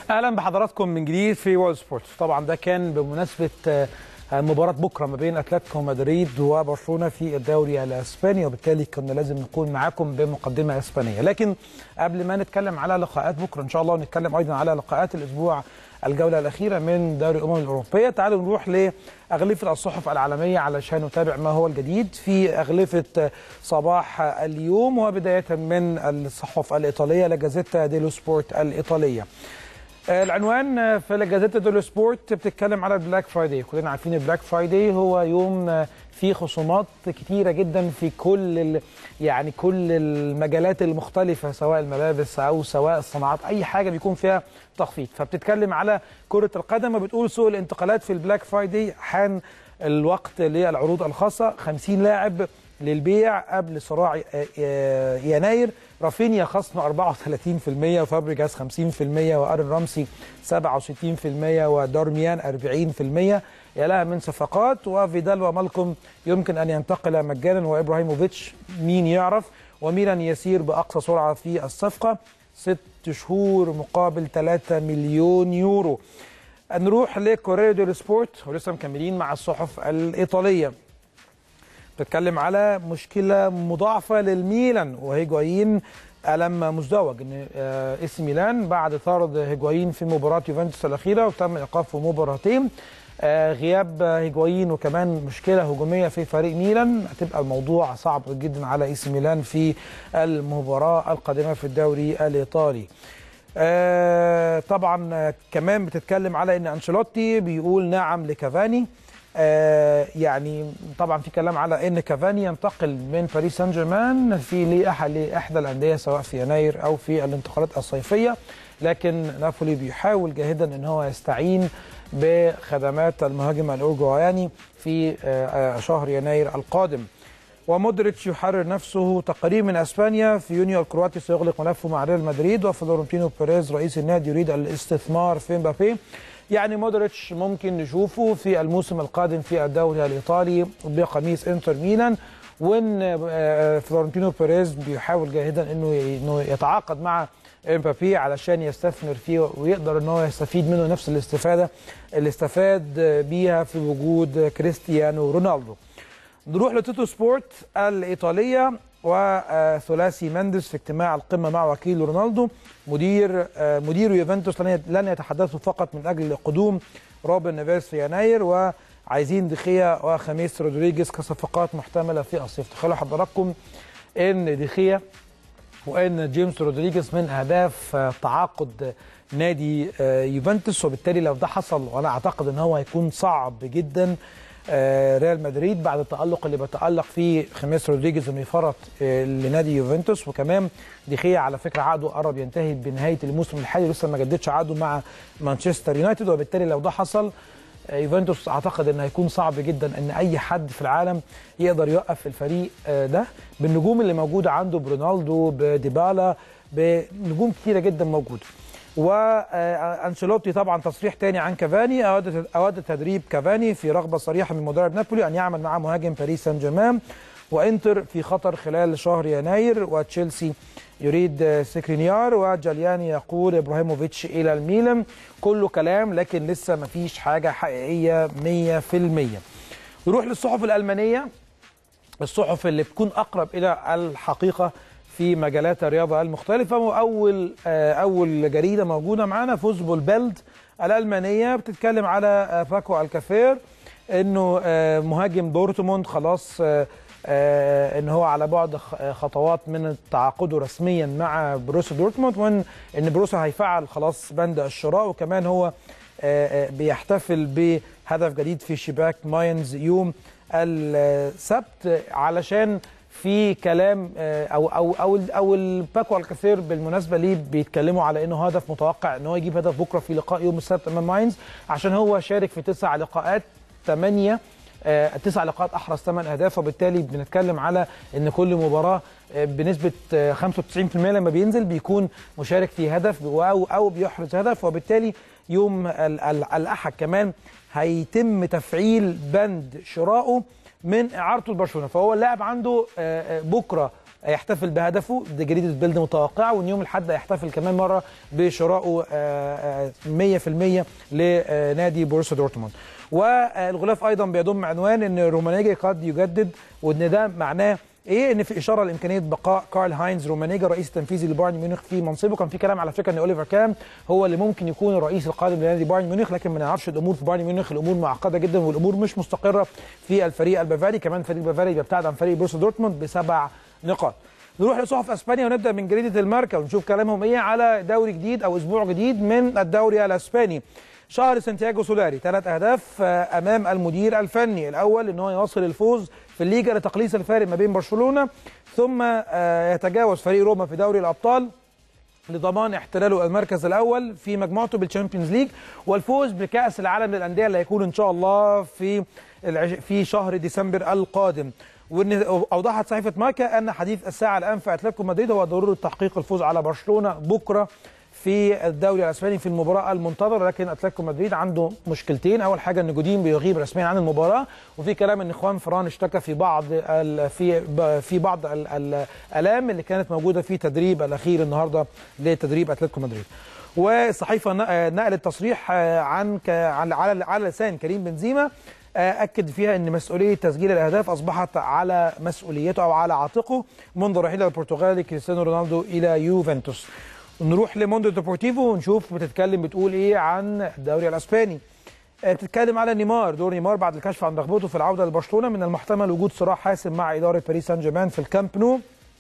اهلا بحضراتكم من جديد في وورلد سبورتس طبعا ده كان بمناسبه آه، مباراه بكره ما بين اتلتيكو مدريد وبرشلونه في الدوري الاسباني وبالتالي كنا لازم نكون معاكم بمقدمه اسبانيه لكن قبل ما نتكلم على لقاءات بكره ان شاء الله ونتكلم ايضا على لقاءات الاسبوع الجوله الاخيره من دوري الامم الاوروبيه تعالوا نروح لاغلفه الصحف العالميه علشان نتابع ما هو الجديد في اغلفه صباح اليوم وبدايه من الصحف الايطاليه لاجازيتا ديلو سبورت الايطاليه العنوان في الجازيتا دولو سبورت بتتكلم على البلاك فرايداي كلنا عارفين البلاك فرايداي هو يوم فيه خصومات كتيرة جدا في كل ال... يعني كل المجالات المختلفة سواء الملابس أو سواء الصناعات أي حاجة بيكون فيها تخفيض فبتتكلم على كرة القدم وبتقول سوق الانتقالات في البلاك فرايداي حان الوقت للعروض الخاصة 50 لاعب للبيع قبل صراع يناير رافينيا خصم 34% وفابريجاس 50% وارن رامسي 67% ودارميان 40% يا لها من صفقات وفيدال ومالكوم يمكن ان ينتقل مجانا وابراهيموفيتش مين يعرف وميلان يسير باقصى سرعه في الصفقه ست شهور مقابل 3 مليون يورو نروح لكورير ديل سبورت ولسه مكملين مع الصحف الايطاليه بتتكلم على مشكله مضاعفه للميلان وهيجوايين ألم مزدوج ان اس ميلان بعد طرد هيجوايين في مباراه يوفنتوس الاخيره وتم ايقافه مباراتين غياب هيجوايين وكمان مشكله هجوميه في فريق ميلان هتبقى الموضوع صعب جدا على اس ميلان في المباراه القادمه في الدوري الايطالي آه طبعا كمان بتتكلم على ان انشيلوتي بيقول نعم لكافاني آه يعني طبعا في كلام على ان كافاني ينتقل من باريس سان جيرمان في لاحدى الانديه سواء في يناير او في الانتقالات الصيفيه لكن نابولي بيحاول جاهدا ان هو يستعين بخدمات المهاجم الاورجواياني في آه شهر يناير القادم ومودريتش يحرر نفسه تقرير من اسبانيا في يونيو الكرواتي سيغلق ملفه مع ريال مدريد وفلورنتينو بيريز رئيس النادي يريد الاستثمار في مبابي يعني مودريتش ممكن نشوفه في الموسم القادم في الدوري الايطالي بقميص انتر ميلان وان فلورنتينو بيريز بيحاول جاهدا انه انه يتعاقد مع امبابي علشان يستثمر فيه ويقدر ان هو يستفيد منه نفس الاستفاده اللي استفاد بيها في وجود كريستيانو رونالدو. نروح لتوتو سبورت الايطاليه وثلاثي مندس في اجتماع القمه مع وكيل رونالدو مدير مدير يوفنتوس لن يتحدثوا فقط من اجل قدوم روبن نيفيز في يناير وعايزين دخيا وخميس رودريجيز كصفقات محتمله في الصيف تخيلوا حضراتكم ان دخيا وان جيمس رودريجيز من اهداف تعاقد نادي يوفنتوس وبالتالي لو ده حصل وانا اعتقد ان هو هيكون صعب جدا ريال مدريد بعد التألق اللي بتألق فيه خميس رودريجيز انه يفرط لنادي يوفنتوس وكمان ديخيا على فكره عقده قرب ينتهي بنهايه الموسم الحالي لسه ما جددش عقده مع مانشستر يونايتد وبالتالي لو ده حصل يوفنتوس اعتقد ان هيكون صعب جدا ان اي حد في العالم يقدر يوقف الفريق ده بالنجوم اللي موجوده عنده برونالدو بديبالا بنجوم كتيره جدا موجوده وانشيلوتي طبعا تصريح تاني عن كافاني اود اود تدريب كافاني في رغبه صريحه من مدرب نابولي ان يعمل مع مهاجم باريس سان جيرمان وانتر في خطر خلال شهر يناير وتشيلسي يريد سكرينيار وجالياني يقول ابراهيموفيتش الى الميلان كله كلام لكن لسه ما فيش حاجه حقيقيه 100% نروح للصحف الالمانيه الصحف اللي بتكون اقرب الى الحقيقه في مجالات الرياضه المختلفه واول اول جريده موجوده معانا فوزبول بيلد الالمانيه بتتكلم على باكو الكافير انه مهاجم دورتموند خلاص ان هو على بعد خطوات من تعاقده رسميا مع بروسيا دورتموند وان ان بروسيا هيفعل خلاص بند الشراء وكمان هو بيحتفل بهدف جديد في شباك ماينز يوم السبت علشان في كلام او او او او الباكو الكثير بالمناسبه ليه بيتكلموا على انه هدف متوقع ان هو يجيب هدف بكره في لقاء يوم السبت امام ماينز عشان هو شارك في تسع لقاءات ثمانيه تسع لقاءات احرز ثمان اهداف وبالتالي بنتكلم على ان كل مباراه بنسبه 95% لما بينزل بيكون مشارك في هدف او او بيحرز هدف وبالتالي يوم الاحد كمان هيتم تفعيل بند شرائه من اعارته لبرشلونه فهو اللاعب عنده بكره يحتفل بهدفه دي جريده بيلد متوقعه وان يوم الاحد هيحتفل كمان مره بشرائه آه، آه، 100% لنادي بورussia دورتموند والغلاف ايضا بيضم عنوان ان رومانيجي قد يجدد وان ده معناه ايه ان في اشاره لامكانيه بقاء كارل هاينز رومانيجا رئيس التنفيذي لبايرن ميونخ في منصبه كان في كلام على فكره ان اوليفر كام هو اللي ممكن يكون الرئيس القادم لنادي بايرن ميونخ لكن ما نعرفش الامور في بايرن ميونخ الامور معقده جدا والامور مش مستقره في الفريق البافاري كمان فريق البافاري بيبتعد عن فريق بروسيا دورتموند بسبع نقاط نروح لصحف اسبانيا ونبدا من جريده الماركا ونشوف كلامهم ايه على دوري جديد او اسبوع جديد من الدوري الاسباني شهر سانتياغو سولاري ثلاث اهداف آه، امام المدير الفني الاول ان هو يواصل الفوز في الليجا لتقليص الفارق ما بين برشلونه ثم آه، يتجاوز فريق روما في دوري الابطال لضمان احتلاله المركز الاول في مجموعته بالتشامبيونز ليج والفوز بكاس العالم للانديه اللي هيكون ان شاء الله في العش- في شهر ديسمبر القادم وان اوضحت صحيفه ماركا ان حديث الساعه الان في اتلتيكو مدريد هو ضروره تحقيق الفوز على برشلونه بكره في الدوري الاسباني في المباراه المنتظره لكن اتلتيكو مدريد عنده مشكلتين اول حاجه ان جودين بيغيب رسميا عن المباراه وفي كلام ان خوان فران اشتكى في بعض ال- في ب- في بعض ال- ال- الالام اللي كانت موجوده في تدريب الاخير النهارده لتدريب اتلتيكو مدريد والصحيفه ن- نقلت تصريح آه، عن ك- على على على لسان كريم بنزيما آه، اكد فيها ان مسؤوليه تسجيل الاهداف اصبحت على مسؤوليته او على عاتقه منذ رحيل البرتغالي كريستيانو رونالدو الى يوفنتوس نروح لموندو ديبورتيفو ونشوف بتتكلم بتقول ايه عن الدوري الاسباني آه، بتتكلم على نيمار دور نيمار بعد الكشف عن رغبته في العوده لبرشلونه من المحتمل وجود صراع حاسم مع اداره باريس سان جيرمان في الكامب نو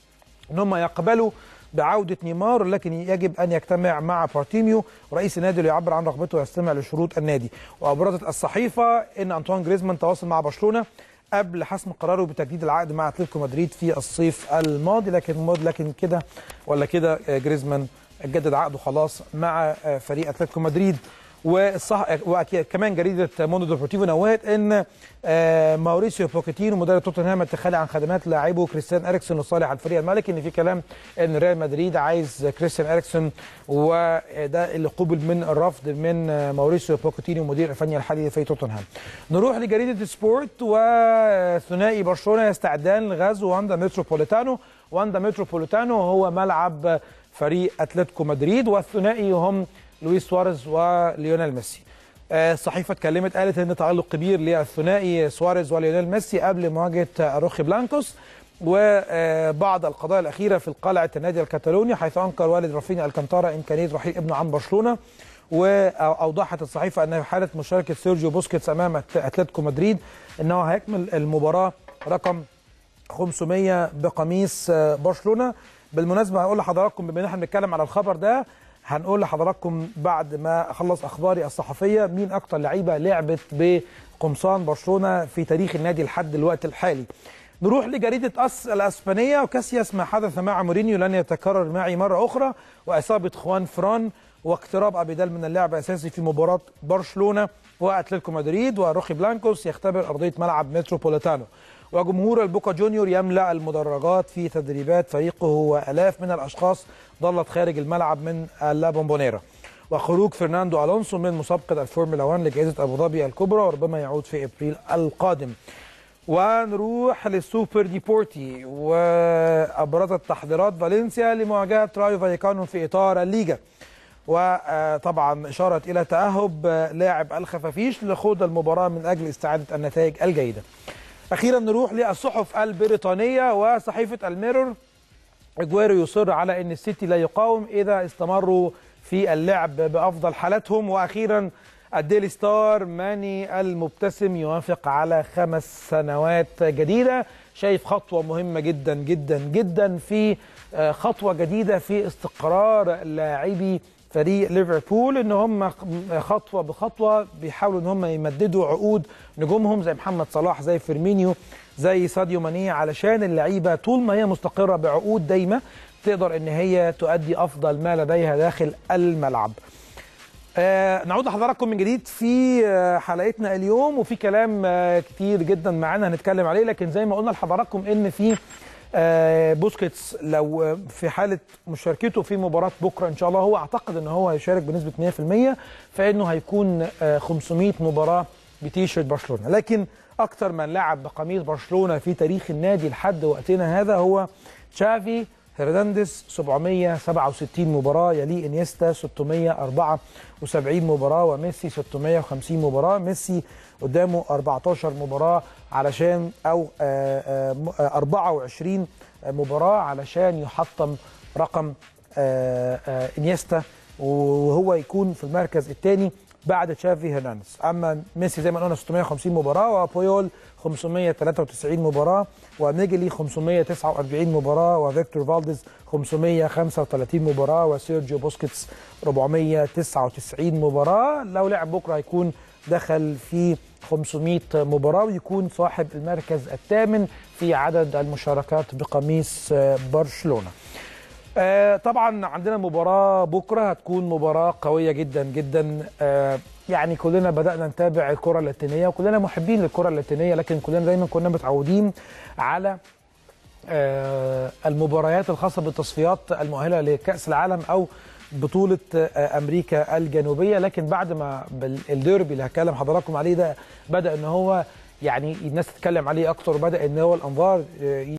ان هم يقبلوا بعودة نيمار لكن يجب أن يجتمع مع بارتيميو رئيس النادي ليعبر عن رغبته ويستمع لشروط النادي وأبرزت الصحيفة أن أنطوان جريزمان تواصل مع برشلونة قبل حسم قراره بتجديد العقد مع اتلتيكو مدريد في الصيف الماضي لكن لكن كده ولا كده آه، جريزمان جدد عقده خلاص مع آه، فريق اتلتيكو مدريد والصح وكمان جريده موندو ديبورتيفو نوهت ان آه، ماوريسيو بوكيتينو مدرب توتنهام التخلي عن خدمات لاعبه كريستيان اريكسون لصالح الفريق الملكي ان في كلام ان ريال مدريد عايز كريستيان اريكسون وده اللي قبل من الرفض من آه، ماوريسيو بوكيتينو مدير الفني الحالي لفريق توتنهام. نروح لجريده سبورت وثنائي برشلونه يستعدان لغزو واندا متروبوليتانو واندا متروبوليتانو هو ملعب فريق اتلتيكو مدريد والثنائي هم لويس سواريز وليونيل ميسي آه، الصحيفه اتكلمت قالت ان تالق كبير للثنائي سواريز وليونيل ميسي قبل مواجهه روخي بلانكوس وبعض القضايا الاخيره في قلعه النادي الكتالوني حيث انكر والد رافينيا الكانتارا امكانيه رحيل ابنه عن برشلونه واوضحت الصحيفه ان في حاله مشاركه سيرجيو بوسكيتس امام أت- اتلتيكو مدريد انه هيكمل المباراه رقم 500 بقميص آه، برشلونه بالمناسبه هقول لحضراتكم بما ان احنا بنتكلم على الخبر ده هنقول لحضراتكم بعد ما اخلص اخباري الصحفيه مين اكتر لعيبه لعبت بقمصان برشلونه في تاريخ النادي لحد الوقت الحالي نروح لجريده اس الاسبانيه وكاسياس ما حدث مع مورينيو لن يتكرر معي مره اخرى واصابه خوان فران واقتراب ابيدال من اللعب اساسي في مباراه برشلونه واتلتيكو مدريد وروخي بلانكوس يختبر ارضيه ملعب متروبوليتانو وجمهور البوكا جونيور يملا المدرجات في تدريبات فريقه والاف من الاشخاص ظلت خارج الملعب من لا بومبونيرا وخروج فرناندو الونسو من مسابقه الفورمولا 1 لجائزه ابو ظبي الكبرى وربما يعود في ابريل القادم ونروح للسوبر ديبورتي وابرزت تحضيرات فالنسيا لمواجهه رايو فايكانو في اطار الليجا وطبعا اشارت الى تاهب لاعب الخفافيش لخوض المباراه من اجل استعاده النتائج الجيده. اخيرا نروح للصحف البريطانيه وصحيفه الميرور اجويرو يصر على ان السيتي لا يقاوم اذا استمروا في اللعب بافضل حالاتهم واخيرا الديلي ستار ماني المبتسم يوافق على خمس سنوات جديده شايف خطوه مهمه جدا جدا جدا في آه، خطوه جديده في استقرار لاعبي فريق ليفربول ان هم خطوه بخطوه بيحاولوا ان هم يمددوا عقود نجومهم زي محمد صلاح زي فيرمينيو زي ساديو ماني علشان اللعيبه طول ما هي مستقره بعقود دايمه تقدر ان هي تؤدي افضل ما لديها داخل الملعب. آه نعود لحضراتكم من جديد في آه حلقتنا اليوم وفي كلام آه كتير جدا معانا هنتكلم عليه لكن زي ما قلنا لحضراتكم ان في آه بوسكيتس لو آه، في حاله مشاركته في مباراه بكره ان شاء الله هو اعتقد ان هو هيشارك بنسبه 100% فانه هيكون آه 500 مباراه بتيشيرت برشلونه لكن اكثر من لعب بقميص برشلونه في تاريخ النادي لحد وقتنا هذا هو تشافي هرنانديز 767 مباراه يليه انيستا 674 مباراه وميسي 650 مباراه ميسي قدامه 14 مباراه علشان او آآ آآ 24 مباراه علشان يحطم رقم آآ انيستا وهو يكون في المركز الثاني بعد تشافي هرنانديز اما ميسي زي ما قلنا 650 مباراه وبويول 593 مباراه ونيجلي 549 مباراه وفيكتور فالديز 535 مباراه وسيرجيو بوسكيتس 499 مباراه لو لعب بكره هيكون دخل في 500 مباراه ويكون صاحب المركز الثامن في عدد المشاركات بقميص برشلونه آه طبعا عندنا مباراة بكرة هتكون مباراة قوية جدا جدا آه يعني كلنا بدأنا نتابع الكرة اللاتينية وكلنا محبين للكرة اللاتينية لكن كلنا دايما كنا متعودين على آه المباريات الخاصة بالتصفيات المؤهلة لكأس العالم أو بطولة أمريكا الجنوبية لكن بعد ما الديربي اللي هكلم حضراتكم عليه ده بدأ إن هو يعني الناس تتكلم عليه أكتر وبدأ إن هو الأنظار